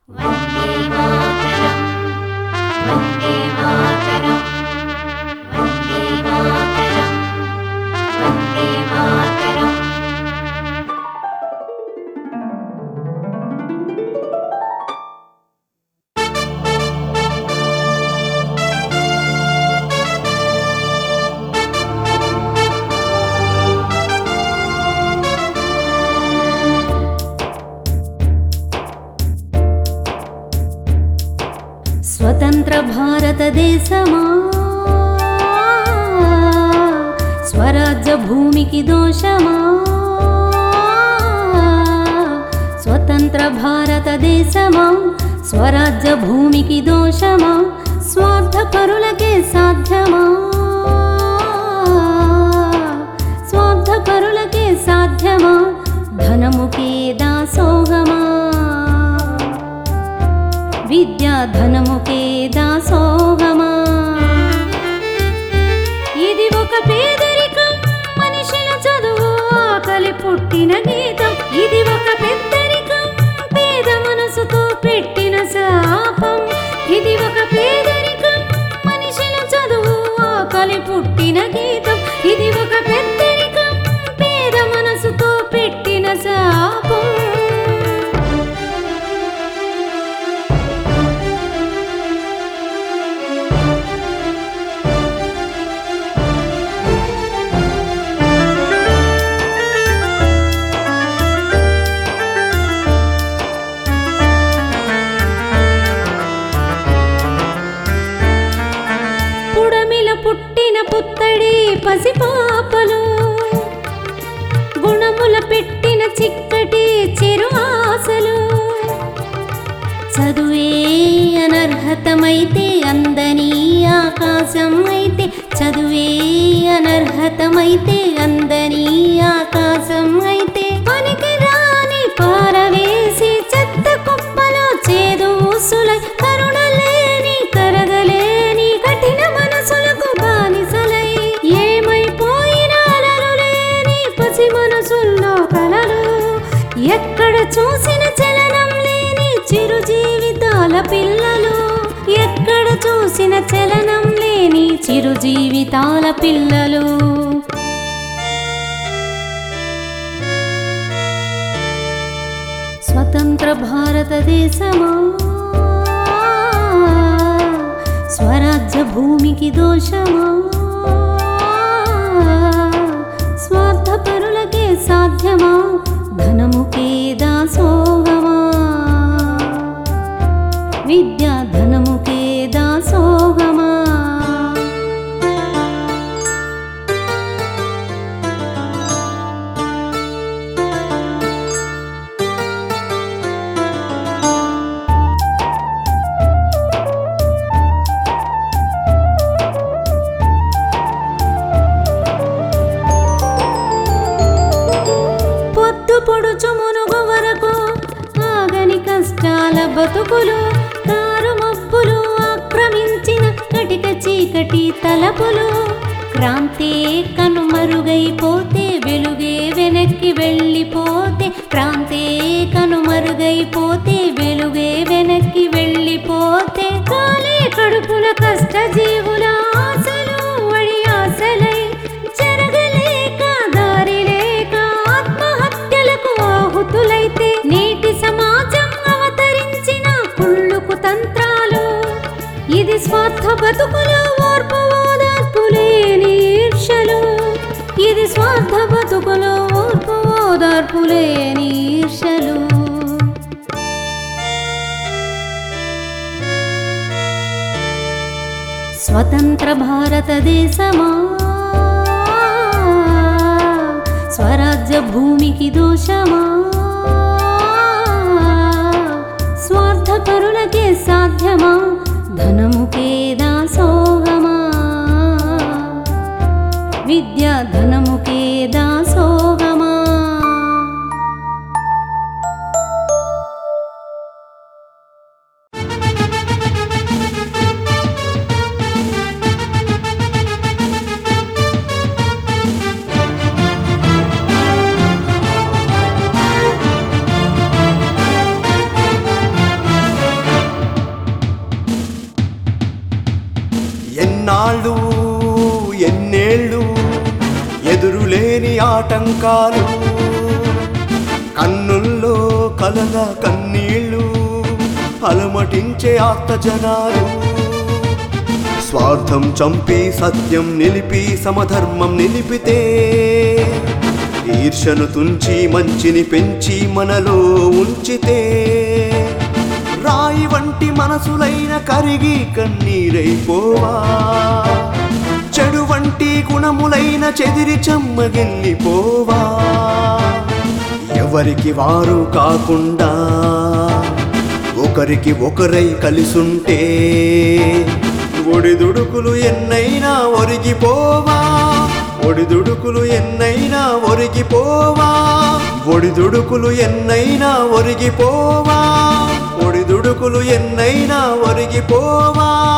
స్వతంత్ర భారతదేశమా స్వరాజ్య భూమికి దోషమా స్వతంత్ర భారతదేశమా స్వరాజ్య భూమికి దోషమా స్వార్థపరులకే సాధ్యమా స్వార్థపరులకే సాధ్యమా ధనముకే దాసోహమా విద్యా ధనముకే దాసోహమా ఇది ఒక పేదరికం మనిషిల చదువు ఆకలి పుట్టిన గీతం ఇది ఒక పెద్దరికం పేద మనసుతో పెట్టిన శాపం ఇది ఒక పేదరికం మనిషిల చదువు ఆకలి పుట్టిన గీతం ఇది ఒక పెద్దరికం పేద మనసుతో పెట్టిన శాపం పుడమిల పుట్టిన పుత్తడి పసిపాపలు గుణముల పెట్టిన చిక్కటి చెరు ఆశలు చదువే అనర్హతమైతే అందని ఆకాశం అయితే చదువే అనర్హతమైతే అందని ఆకాశం అయితే పనికి రాని పారవేసి చెత్త కుప్పలో చేదు ఊసులై కరుణ లేని కరగలేని కఠిన మనసులకు బానిసలై ఏమైపోయిన అలలు లేని పసి మనసుల్లో కలలు ఎక్కడ చూసిన చలనం లేని చిరు జీవితాల పిల్లలు ఎక్కడ చూసిన చలనం లేని చిరు జీవితాల పిల్లలు స్వతంత్ర భారతదేశమా స్వరాజ్య భూమికి దోషమా స్వార్థపరులకే సాధ్యమా ధనముకే దాసోహమా విద్యా ధనముకే దాసోహమా పొద్దు పొడుచు మునుగు వరకు ఆగని కష్టాల బతుకులు కారు మబ్బులు ఆక్రమించిన కటిక చీకటి తలపులు క్రాంతి కనుమరుగైపోతే వెలుగే వెనక్కి వెళ్ళిపోతే క్రాంతి కనుమరుగైపోతే వెలుగే వెనక్కి వెళ్ళిపోతే కాలే కడుపుల కష్ట జీవుల ఆశలు వడి ఆశలై జరగలేక దారి లేక ఆత్మహత్యలకు ఆహుతులైతే నేటి సమాజం అవతరించిన కుళ్ళుకు తంత్రాలు ఇది స్వార్థ బతుకులు ఓర్పు ఓదార్పు లేని ఈర్షలు ఇది స్వార్థ బతుకులు ఓర్పు ఓదార్పు లేని ఈర్షలు స్వతంత్ర భారతదేశమా స్వరాజ్య భూమికి దోషమా స్వార్థపరులకే సాధ్యమా ధనముకే దాసోహమా విద్యా ధనముకే దాసోహమా ఎన్నాళ్ళు ఎన్నేళ్ళు ఎదురులేని ఆటంకాలు కన్నుల్లో కలల కన్నీళ్ళు అలమటించే ఆత్మజనాలు స్వార్థం చంపి సత్యం నిలిపి సమధర్మం నిలిపితే ఈర్షను తుంచి మంచిని పెంచి మనలో ఉంచితే రాయి వంటి మనసులైన కరిగి కన్నీరైపోవా చెడు వంటి గుణములైన చెదిరి చెమ్మగిల్లిపోవా ఎవరికి వారు కాకుండా ఒకరికి ఒకరై కలిసుంటే ఒడిదుడుకులు ఎన్నైనా ఒరిగిపోవా ఒడిదుడుకులు ఎన్నైనా ఒరిగిపోవా ఒడిదుడుకులు ఎన్నైనా ఒరిగిపోవా ఒడిదుడుకులు ఎన్నైనా ఒరిగిపోవా